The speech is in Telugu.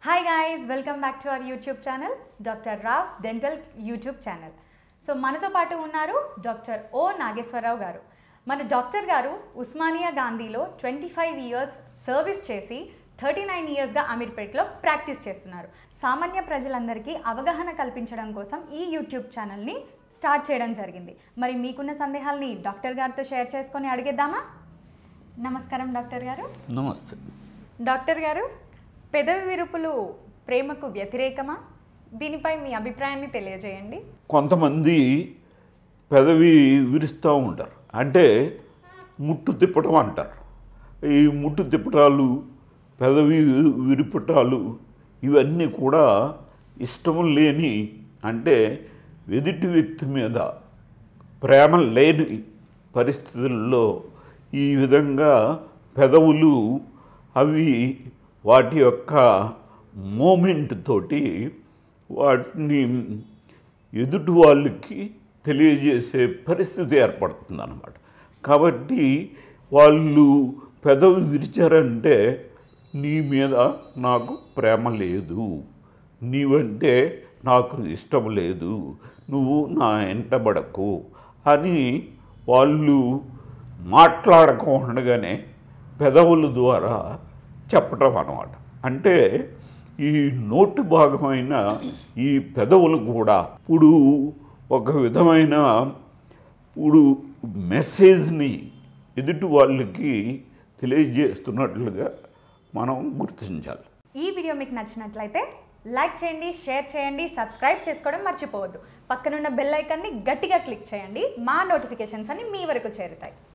hi guys welcome back to our YouTube channel doctor Rao's dental YouTube channel so మనతో పాటు ఉన్నారు డాక్టర్ ఓ నాగేశ్వరరావు గారు మన డాక్టర్ గారు ఉస్మానియా గాంధీలో ట్వంటీ ఫైవ్ ఇయర్స్ సర్వీస్ చేసి థర్టీ నైన్ ఇయర్స్గా అమీర్పేట్లో ప్రాక్టీస్ చేస్తున్నారు సామాన్య ప్రజలందరికీ అవగాహన కల్పించడం కోసం ఈ యూట్యూబ్ ఛానల్ని స్టార్ట్ చేయడం జరిగింది మరి మీకున్న సందేహాల్ని డాక్టర్ గారితో షేర్ చేసుకొని అడిగేద్దామా నమస్కారం డాక్టర్ గారు నమస్తే డాక్టర్ గారు పెదవి విరుపులు ప్రేమకు వ్యతిరేకమా దీనిపై మీ అభిప్రాయాన్ని తెలియజేయండి కొంతమంది పెదవి విరుస్తూ ఉంటారు అంటే ముట్టు తిప్పడం అంటారు ఈ ముట్టు తిప్పటాలు పెదవి విరుపటాలు ఇవన్నీ కూడా ఇష్టం లేని అంటే ఎదుటి వ్యక్తి మీద ప్రేమ లేని పరిస్థితుల్లో ఈ విధంగా పెదవులు అవి వాటి యొక్క మూమెంట్ తోటి వాటిని ఎదుటి వాళ్ళకి తెలియజేసే పరిస్థితి ఏర్పడుతుంది అన్నమాట కాబట్టి వాళ్ళు పెదవి విరిచారంటే నీ మీద నాకు ప్రేమ లేదు నీవంటే నాకు ఇష్టం లేదు నువ్వు నా ఎంటబడకు అని వాళ్ళు మాట్లాడకుండగానే పెదవుల ద్వారా చెప్పటం అన్నమాట అంటే ఈ నోటి భాగమైన ఈ పెదవులు కూడా ఇప్పుడు ఒక విధమైన ఇప్పుడు మెసేజ్ని ఎదుటి వాళ్ళకి తెలియజేస్తున్నట్లుగా మనం గుర్తించాలి ఈ వీడియో మీకు నచ్చినట్లయితే లైక్ చేయండి షేర్ చేయండి సబ్స్క్రైబ్ చేసుకోవడం మర్చిపోవద్దు పక్కనున్న బెల్ ఐకాన్ని గట్టిగా క్లిక్ చేయండి మా నోటిఫికేషన్స్ అన్ని మీ వరకు చేరుతాయి